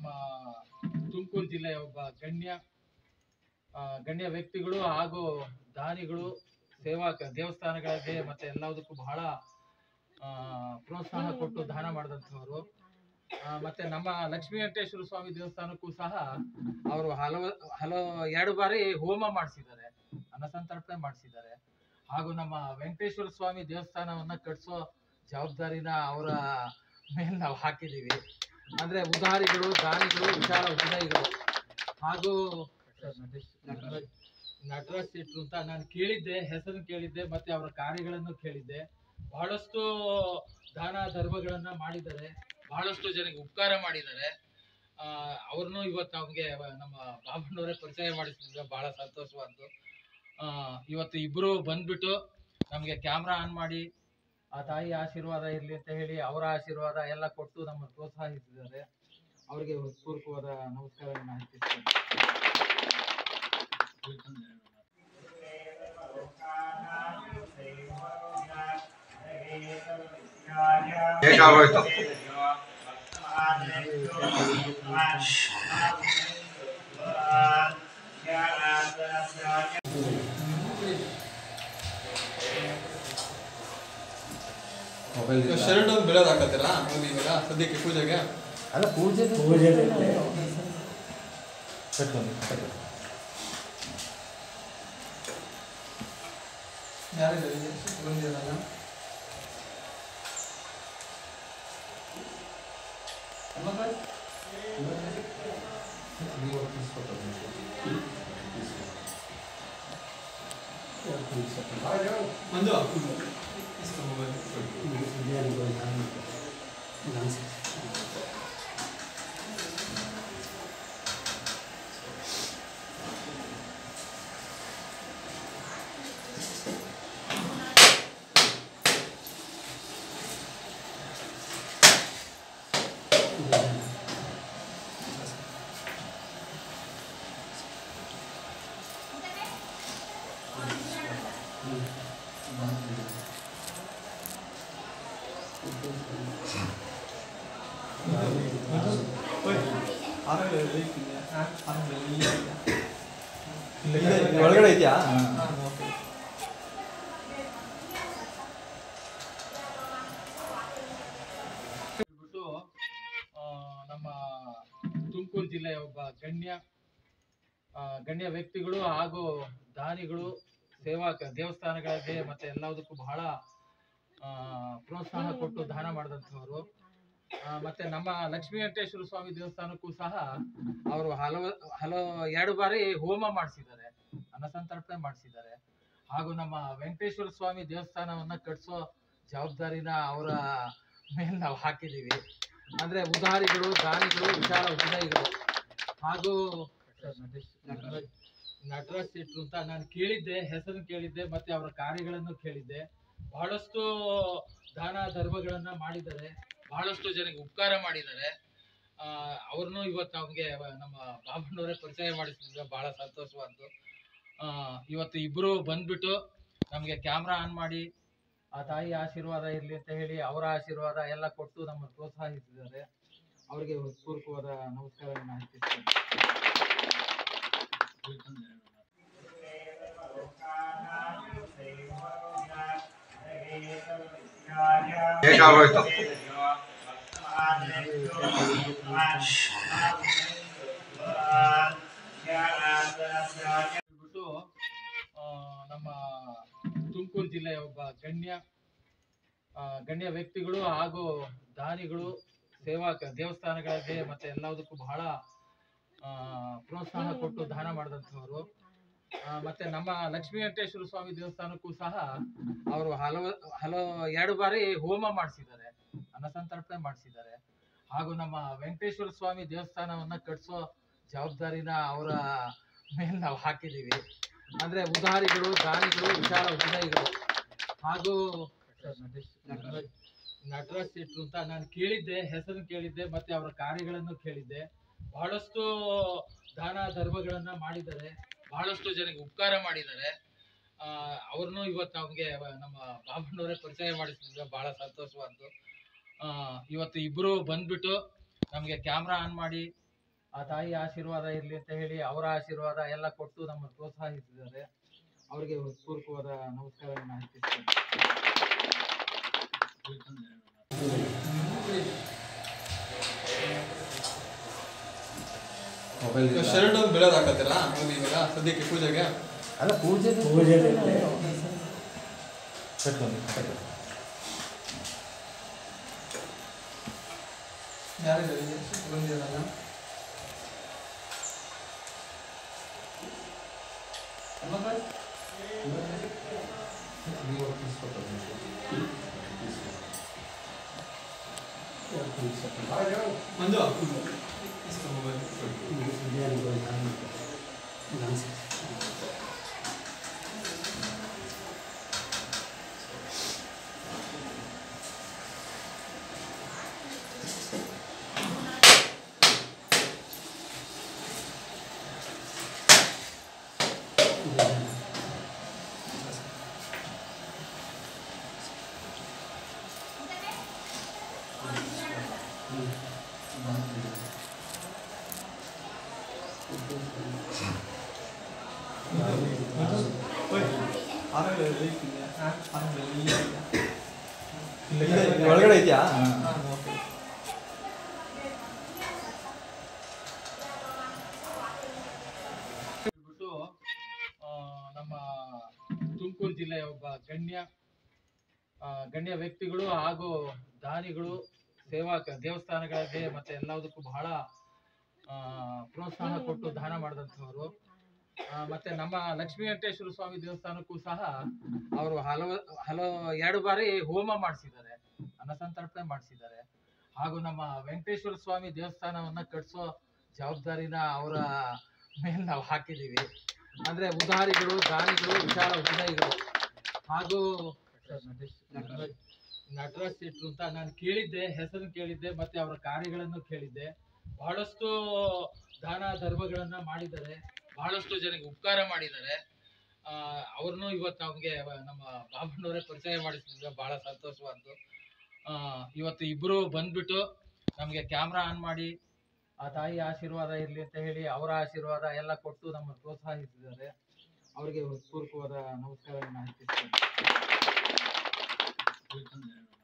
ನಮ್ಮ ತುಮಕೂರು ಜಿಲ್ಲೆಯ ಒಬ್ಬ ಗಣ್ಯ ಆ, ಗಣ್ಯ ವ್ಯಕ್ತಿಗಳು ಹಾಗೂ ದಾನಿಗಳು ಸೇವಾಕ ದೇವಸ್ಥಾನಗಳಿಗೆ ಮತ್ತೆ ಎಲ್ಲದಕ್ಕೂ ಬಹಳ ಆ, ಪ್ರೋತ್ಸಾಹ ಕೊಟ್ಟು ದಾನ ಮಾಡಿದಂಥವ್ರು ಆ, ಮತ್ತೆ ನಮ್ಮ ಲಕ್ಷ್ಮೀ ವೆಂಕಟೇಶ್ವರ ಸ್ವಾಮಿ ದೇವಸ್ಥಾನಕ್ಕೂ ಸಹ ಅವರು ಹಲವು ಹಲವು ಎರಡು ಬಾರಿ ಹೋಮ ಮಾಡಿಸಿದ್ದಾರೆ ಅನ್ನಸಂತರ್ಪಣೆ ಮಾಡಿಸಿದ್ದಾರೆ ಹಾಗೂ ನಮ್ಮ ವೆಂಕಟೇಶ್ವರ ಸ್ವಾಮಿ ದೇವಸ್ಥಾನವನ್ನ ಕಟ್ಸೋ ಜವಾಬ್ದಾರಿನ ಅವರ ಮೇಲೆ ನಾವು ಹಾಕಿದೀವಿ ಅಂದ್ರೆ ಉದಾರಿಗಳು ದಾನಿಗಳು ವಿಚಾರ ಉದಯಿಗಳು ಹಾಗೂ ನಟರಾಜ್ ನಟರಾಜ್ ಶೆಟ್ರು ಅಂತ ನಾನು ಕೇಳಿದ್ದೆ ಹೆಸರು ಕೇಳಿದ್ದೆ ಮತ್ತೆ ಅವರ ಕಾರ್ಯಗಳನ್ನು ಕೇಳಿದ್ದೆ ಬಹಳಷ್ಟು ದಾನ ಧರ್ಮಗಳನ್ನ ಮಾಡಿದ್ದಾರೆ ಬಹಳಷ್ಟು ಜನಕ್ಕೆ ಉಪಕಾರ ಮಾಡಿದ್ದಾರೆ ಆ ಅವ್ರನ್ನು ಇವತ್ತು ನಮ್ಗೆ ನಮ್ಮ ಬಾಬಣ್ಣವರೇ ಪರಿಚಯ ಮಾಡಿಸಿದ್ರೆ ಬಹಳ ಸಂತೋಷವಾದ್ದು ಆ ಇವತ್ತು ಇಬ್ರು ಬಂದ್ಬಿಟ್ಟು ನಮ್ಗೆ ಕ್ಯಾಮ್ರಾ ಆನ್ ಮಾಡಿ ಆ ತಾಯಿ ಆಶೀರ್ವಾದ ಇರ್ಲಿ ಅಂತ ಹೇಳಿ ಅವರ ಆಶೀರ್ವಾದ ಎಲ್ಲ ಕೊಟ್ಟು ನಮ್ಮ ಪ್ರೋತ್ಸಾಹಿಸಿದ್ದಾರೆ ಅವರಿಗೆ ಹೃತ್ಪೂರ್ವಕವಾದ ನಮಸ್ಕಾರಗಳನ್ನ ಅರ್ಪಿಸ್ತೇನೆ ಹೇಗಾಗೋಯ್ತು ಶರ್ಟ್ ಒಂದು ಬೆಳೆದು ಹಾಕತ್ತೀರಾ ಒಂದು ಇವಾಗ ಸದ್ಯಕ್ಕೆ ಪೂಜೆಗೆ ಅಲ್ಲ ಪೂಜೆ ಯಾರಿದ್ದಾರೆ ಇಲ್ಲಿ? ಬಂದಿರಲ್ಲ ಮಂಜು ಇಸ್ಕೊ ಮೊಬೈಲ್. ಆಮೇಲೆ ಲೈಟ್ ಇದೆಯಾ? ಆಮೇಲೆ ಇಲ್ಲಿ ಇದೆಯಾ? ಇದೆ, ಒಳಗಡೆ ಇದೆಯಾ ಓಕೆ ಹೇಳ್ಬಿಟ್ಟು ಆ, ನಮ್ಮ ತುಮಕೂರು ಜಿಲ್ಲೆಯ ಒಬ್ಬ ಗಣ್ಯ ಆ, ಗಣ್ಯ ವ್ಯಕ್ತಿಗಳು ಹಾಗೂ ದಾನಿಗಳು ಸೇವಾಕ ದೇವಸ್ಥಾನಗಳಿಗೆ ಮತ್ತೆ ಎಲ್ಲದಕ್ಕೂ ಬಹಳ ಆ, ಪ್ರೋತ್ಸಾಹ ಕೊಟ್ಟು ದಾನ ಮಾಡಿದಂಥವ್ರು ಆ, ಮತ್ತೆ ನಮ್ಮ ಲಕ್ಷ್ಮೀ ವೆಂಕಟೇಶ್ವರ ಸ್ವಾಮಿ ದೇವಸ್ಥಾನಕ್ಕೂ ಸಹ ಅವರು ಹಲವು ಹಲವು ಎರಡು ಬಾರಿ ಹೋಮ ಮಾಡಿಸಿದ್ದಾರೆ ಅನ್ನಸಂತರ್ಪಣೆ ಮಾಡಿಸಿದ್ದಾರೆ ಹಾಗೂ ನಮ್ಮ ವೆಂಕಟೇಶ್ವರ ಸ್ವಾಮಿ ದೇವಸ್ಥಾನವನ್ನ ಕಟ್ಸೋ ಜವಾಬ್ದಾರಿನ ಅವರ ಮೇಲೆ ನಾವು ಹಾಕಿದೀವಿ ಅಂದ್ರೆ ಉದಾರಿಗಳು ದಾನಿಗಳು ವಿಚಾರ ಉದಯಿಗಳು ಹಾಗೂ ನಟರಾಜ್ ನಟರಾಜ್ ಶೆಟ್ರು ಅಂತ ನಾನು ಕೇಳಿದ್ದೆ ಹೆಸರು ಕೇಳಿದ್ದೆ ಮತ್ತೆ ಅವರ ಕಾರ್ಯಗಳನ್ನು ಕೇಳಿದ್ದೆ ಬಹಳಷ್ಟು ದಾನ ಧರ್ಮಗಳನ್ನ ಮಾಡಿದ್ದಾರೆ ಬಹಳಷ್ಟು ಜನಕ್ಕೆ ಉಪಕಾರ ಮಾಡಿದ್ದಾರೆ ಆ ಅವ್ರನ್ನು ಇವತ್ತು ನಮ್ಗೆ ನಮ್ಮ ಬಾಬಣ್ಣವರೇ ಪರಿಚಯ ಮಾಡಿಸಿದ್ರೆ ಬಹಳ ಸಂತೋಷವಾದ್ದು ಆ ಇವತ್ತು ಇಬ್ರು ಬಂದ್ಬಿಟ್ಟು ನಮ್ಗೆ ಕ್ಯಾಮ್ರಾ ಆನ್ ಮಾಡಿ ಆ ತಾಯಿ ಆಶೀರ್ವಾದ ಇರ್ಲಿ ಅಂತ ಹೇಳಿ ಅವರ ಆಶೀರ್ವಾದ ಎಲ್ಲ ಕೊಟ್ಟು ನಮ್ಮ ಪ್ರೋತ್ಸಾಹಿಸಿದ್ದಾರೆ ಅವರಿಗೆ ಹೃತ್ಪೂರ್ವಕವಾದ ನಮಸ್ಕಾರಗಳನ್ನ ಅರ್ಪಿಸ್ತೇನೆ ಹೇಗಾಗೋಯ್ತು ಹೇಳ್ಬಿಟ್ಟು ಆ, ನಮ್ಮ ತುಮಕೂರು ಜಿಲ್ಲೆಯ ಒಬ್ಬ ಗಣ್ಯ ಆ, ಗಣ್ಯ ವ್ಯಕ್ತಿಗಳು ಹಾಗೂ ದಾನಿಗಳು ಸೇವಾಕ ದೇವಸ್ಥಾನಗಳಿಗೆ ಮತ್ತೆ ಎಲ್ಲದಕ್ಕೂ ಬಹಳ ಆ, ಪ್ರೋತ್ಸಾಹ ಕೊಟ್ಟು ದಾನ ಮಾಡಿದಂಥವ್ರು ಆ, ಮತ್ತೆ ನಮ್ಮ ಲಕ್ಷ್ಮೀ ವೆಂಕಟೇಶ್ವರ ಸ್ವಾಮಿ ದೇವಸ್ಥಾನಕ್ಕೂ ಸಹ ಅವರು ಹಲವು ಹಲವು ಎರಡು ಬಾರಿ ಹೋಮ ಮಾಡಿಸಿದ್ದಾರೆ ಅನ್ನಸಂತರ್ಪಣೆ ಮಾಡಿಸಿದ್ದಾರೆ ಹಾಗೂ ನಮ್ಮ ವೆಂಕಟೇಶ್ವರ ಸ್ವಾಮಿ ದೇವಸ್ಥಾನವನ್ನ ಕಟ್ಸೋ ಜವಾಬ್ದಾರಿನ ಅವರ ಮೇಲೆ ನಾವು ಹಾಕಿದೀವಿ ಅಂದ್ರೆ ಉದಾರಿಗಳು ದಾನಿಗಳು ವಿಚಾರ ಉದಯಿಗಳು ಹಾಗೂ ನಟರಾಜ್ ನಟರಾಜ್ ಶೆಟ್ರು ಅಂತ ನಾನು ಕೇಳಿದ್ದೆ ಹೆಸರು ಕೇಳಿದ್ದೆ ಮತ್ತೆ ಅವರ ಕಾರ್ಯಗಳನ್ನು ಕೇಳಿದ್ದೆ ಬಹಳಷ್ಟು ದಾನ ಧರ್ಮಗಳನ್ನ ಮಾಡಿದ್ದಾರೆ ಬಹಳಷ್ಟು ಜನಕ್ಕೆ ಉಪಕಾರ ಮಾಡಿದ್ದಾರೆ ಆ ಅವ್ರನ್ನು ಇವತ್ತು ನಮ್ಗೆ ನಮ್ಮ ಬಾಬಣ್ಣವರೇ ಪರಿಚಯ ಮಾಡಿಸಿದ್ರೆ ಬಹಳ ಸಂತೋಷವಾದ್ದು ಆ ಇವತ್ತು ಇಬ್ರು ಬಂದ್ಬಿಟ್ಟು ನಮ್ಗೆ ಕ್ಯಾಮ್ರಾ ಆನ್ ಮಾಡಿ ಆ ತಾಯಿ ಆಶೀರ್ವಾದ ಇರಲಿ ಅಂತ ಹೇಳಿ ಅವರ ಆಶೀರ್ವಾದ ಎಲ್ಲ ಕೊಟ್ಟು ನಮ್ಮನ್ನು ಪ್ರೋತ್ಸಾಹಿಸಿದ್ದಾರೆ ಅವರಿಗೆ ಹೃತ್ಪೂರ್ವಕವಾದ ನಮಸ್ಕಾರವನ್ನು ಅರ್ಪಿಸ್ತೇನೆ ಶರ್ಟ್ ಒಂದು ಬೆಳೆದು ಹಾಕತ್ತೀರಾ ಹೋಗಿ ಇವಾಗ ಸದ್ಯಕ್ಕೆ ಪೂಜೆಗೆ ಅಲ್ಲ ಪೂಜೆ ಯಾರಿದ್ದಾರೆ ಬಂದಿರಲ್ಲ ಮಂಜು ಇಸ್ಕೊ ಮೊಬೈಲ್. ಓಯ್, ಆಮೇಲೆ ಲೈಕ್ ಇದೆಯಾ? ಆಮೇಲೆ ಇಲ್ಲಿ ಇದೆಯಾ? ಇದೆ, ಒಳಗಡೆ ಇದೆಯಾ ಹಾ, ಓಕೆ. ಹೇಳ್ಬಿಟ್ಟು ಆ, ನಮ್ಮ ತುಮಕೂರು ಜಿಲ್ಲೆಯ ಒಬ್ಬ ಗಣ್ಯ ಆ, ಗಣ್ಯ ವ್ಯಕ್ತಿಗಳು ಹಾಗೂ ದಾನಿಗಳು ಸೇವಾ ದೇವಸ್ಥಾನಗಳಿಗೆ ಮತ್ತೆ ಎಲ್ಲದಕ್ಕೂ ಬಹಳ ಆ, ಪ್ರೋತ್ಸಾಹ ಕೊಟ್ಟು ದಾನ ಮಾಡಿದಂಥವ್ರು ಆ, ಮತ್ತೆ ನಮ್ಮ ಲಕ್ಷ್ಮೀ ವೆಂಕಟೇಶ್ವರ ಸ್ವಾಮಿ ದೇವಸ್ಥಾನಕ್ಕೂ ಸಹ ಅವರು ಹಲವು ಹಲವು ಎರಡು ಬಾರಿ ಹೋಮ ಮಾಡಿಸಿದ್ದಾರೆ ಅನ್ನಸಂತರ್ಪಣೆ ಮಾಡಿಸಿದ್ದಾರೆ ಹಾಗೂ ನಮ್ಮ ವೆಂಕಟೇಶ್ವರ ಸ್ವಾಮಿ ದೇವಸ್ಥಾನವನ್ನ ಕಟ್ಸೋ ಜವಾಬ್ದಾರಿನ ಅವರ ಮೇಲೆ ನಾವು ಹಾಕಿದೀವಿ ಅಂದ್ರೆ ಉದಾರಿಗಳು ದಾನಿಗಳು ವಿಶಾಲ ಹೃದಯಗಳು ಹಾಗೂ ನಟರಾಜ್ ನಟರಾಜ್ ಶೆಟ್ರು ಅಂತ ನಾನು ಕೇಳಿದ್ದೆ ಹೆಸರು ಕೇಳಿದ್ದೆ ಮತ್ತೆ ಅವರ ಕಾರ್ಯಗಳನ್ನು ಕೇಳಿದ್ದೆ ಬಹಳಷ್ಟು ದಾನ ಧರ್ಮಗಳನ್ನ ಮಾಡಿದ್ದಾರೆ ಬಹಳಷ್ಟು ಜನಕ್ಕೆ ಉಪಕಾರ ಮಾಡಿದ್ದಾರೆ ಆ ಅವ್ರನ್ನು ಇವತ್ತು ನಮಗೆ ನಮ್ಮ ಬಾಬಣ್ಣವರೇ ಪರಿಚಯ ಮಾಡಿಸಿದ್ರೆ ಬಹಳ ಸಂತೋಷವಾದ್ದು ಆ ಇವತ್ತು ಇಬ್ರು ಬಂದ್ಬಿಟ್ಟು ನಮಗೆ ಕ್ಯಾಮ್ರಾ ಆನ್ ಮಾಡಿ ಆ ತಾಯಿ ಆಶೀರ್ವಾದ ಇರಲಿ ಅಂತ ಹೇಳಿ ಅವರ ಆಶೀರ್ವಾದ ಎಲ್ಲ ಕೊಟ್ಟು ನಮ್ಮನ್ನು ಪ್ರೋತ್ಸಾಹಿಸಿದ್ದಾರೆ ಅವರಿಗೆ ಹೃತ್ಪೂರ್ವಕವಾದ ನಮಸ್ಕಾರವನ್ನು ಅರ್ಪಿಸ್ತೇನೆ